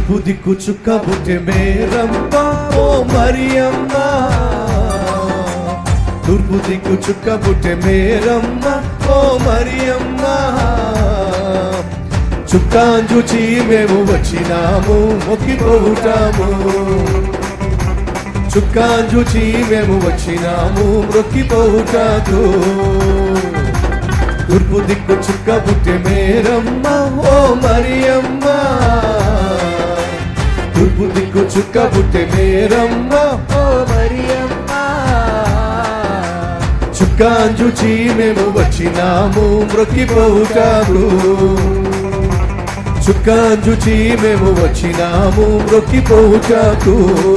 తూర్పు దిక్కు చుక్క పుట్టే మేరమ్మ ఓ మరియమ్మ తూర్పు దిక్కు చుక్క పుట్టే మేరమ్మ ఓ మరియమ్మ చుక్కాన్ చూచి మేము వచ్చినాము మొక్కిపోవుటాము చుక్కాన్ చూచి మేము వచ్చినాము మొక్కిపోవుటాకు తూర్పు దిక్కు చుక్క పుట్టే మేరమ్మ ఓ మరియమ్మ తూర్పు దిక్కు చుక్క పుట్టే మేరమ్మ ఓ మరియమ్మ చుక్కాన్ చూచి మేము వచ్చినాము మ్రొక్కిపోవుటాము చుక్కాన్ చూచి మేము వచ్చినాము మ్రొక్కిపోవుటాకు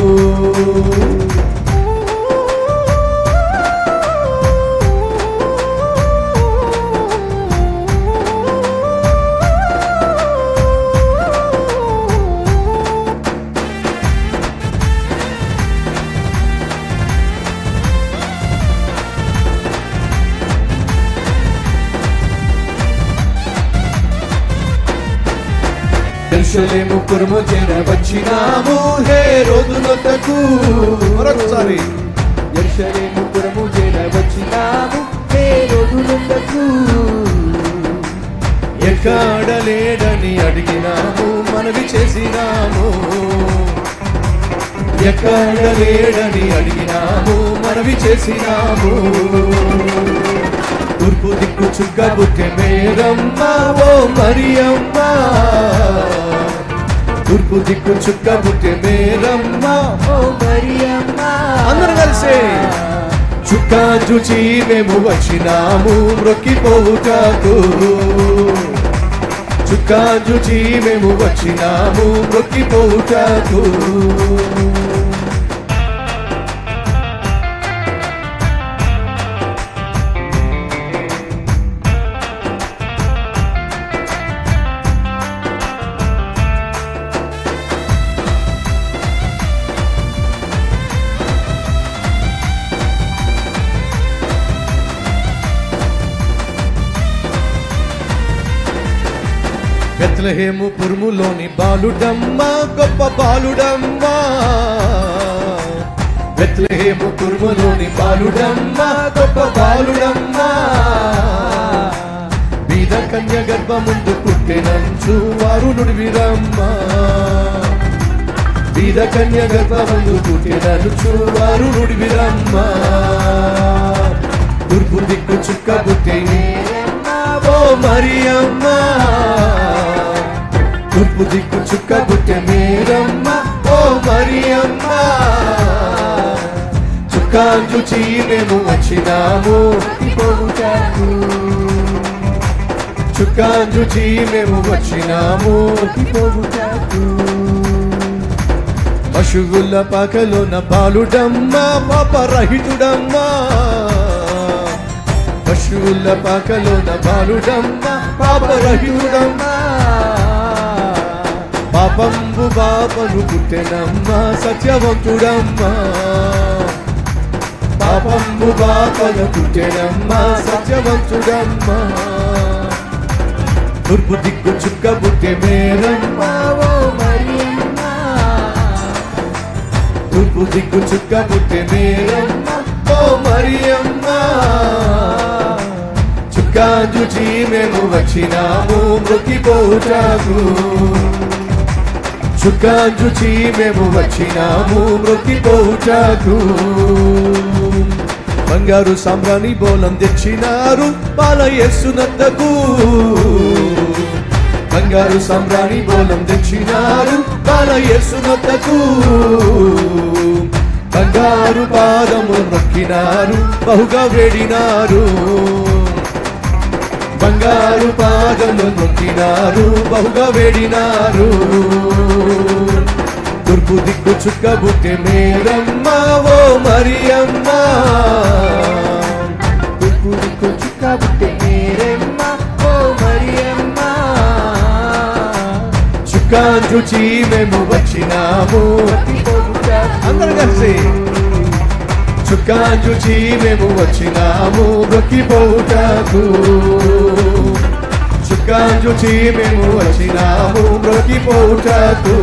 ఎరుషలేము పురము చేర వచ్చినాము హే రోజునొద్దకు మరొకసారి ఎరుషలేము పురము చేర వచ్చినాము హే రోజునొద్దకు ఎక్కడ లేడని అడిగినాము మనవి చేసినాము ఎక్కడ లేడని అడిగినాము మనవి చేసినాము తూర్పు దిక్కు చుక్క బుక్కె మేరమ్మ ఓ మరియమ్మ తూర్పు దిక్కు చుక్క బుక్కె మేరమ్మ ఓ మరియమ్మ అందరూ కలిసి చుక్క చూచి మేము వచ్చినాము మ్రొక్కిపోవుటాకు చుక్క చూచి మేము వచ్చినాము మ్రొక్కిపోవుటాకు బెత్లహేము పురుములోని బాలుడమ్మ గొప్ప బాలుడమ్మ బెత్లహేము పురుములోని బాలుడమ్మ గొప్ప బాలుడమ్మ బీద కన్య గర్భ ముందు పుట్టినంచు వారు నుడివిరమ్మ బీద కన్య గర్భ ముందు పుట్టినంచు వారు నుడివిరమ్మ తూర్పు దిక్కు చుక్క పుట్టే ఓ మరియమ్మ తూర్పు దిక్కు చుక్క పుట్టే మేరమ్మ ఓ మరియమ్మ చుక్కాన్ చూచి మేము వచ్చినాము పోవుటాకు చుక్కాన్ చూచి మేము వచ్చినాము పోవుటాకు పశువుల పాకలోన బాలుడమ్మ పాపరహితుడమ్మ పశువుల పాకలోన బాలుడమ్మ పాపరహితుడమ్మ పాపంబు బాపను పుట్టెనమ్మ సత్యవంతుడమ్మ పాపంబు బాపను పుట్టెనమ్మ సత్యవంతుడమ్మ తూర్పు దిక్కు చుక్క పుట్టే మేరమ్మ ఓ మరియమ్మ తూర్పు దిక్కు చుక్క పుట్టే మేరమ్మ ఓ మరియమ్మ చుక్కా చూచి మేము వచ్చినాము మృతిపోటాకు చుక్కా చూచి మేము వచ్చినాము మృతిపోటాకు బంగారు సాంబ్రాణి బోలం తెచ్చినారు బాలయేసునందకు బంగారు సాంబ్రాణి బోలం తెచ్చినారు బాలయేసునందకు బంగారు పాదము నొక్కినారు బహుగా వేడినారు బంగారు పాదము నొక్కినారు బహుగా వేడినారు తూర్పు దిక్కు చుక్క బుట్టె మేరమ్మ ఓ మరియమ్మ తూర్పు దిక్కు చుక్క బుట్టె మేరమ్మ ఓ మరియమ్మ చుక్కాన్ రుచి మేము వచ్చినాము అందరు కలిసి చుక్కాన్ రుచి మేము వచ్చినాము మొక్కిపోవుటాకు చుక్క చుక్కాన్ చూచి మేము వచ్చినాము మ్రొక్కిపోవుటకు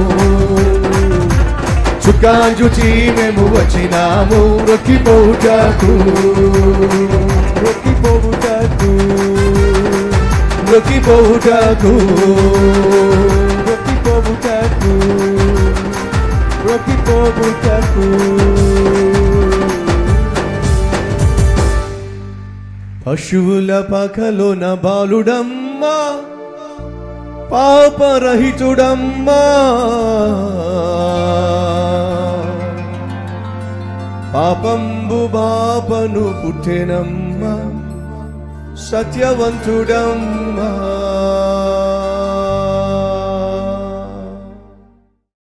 చుక్కాన్ చూచి మేము వచ్చినాము మ్రొక్కిపోవుటకు మ్రొక్కిపోవుటకు మ్రొక్కిపోవుటకు మ్రొక్కిపోవుటకు మ్రొక్కిపోవుటకు పశువుల పకలోన బాలుడమ్మా పాపరహితుడమ్మా పాపంబు బాపను పుట్టెనమ్మా సత్యవంతుడమ్మా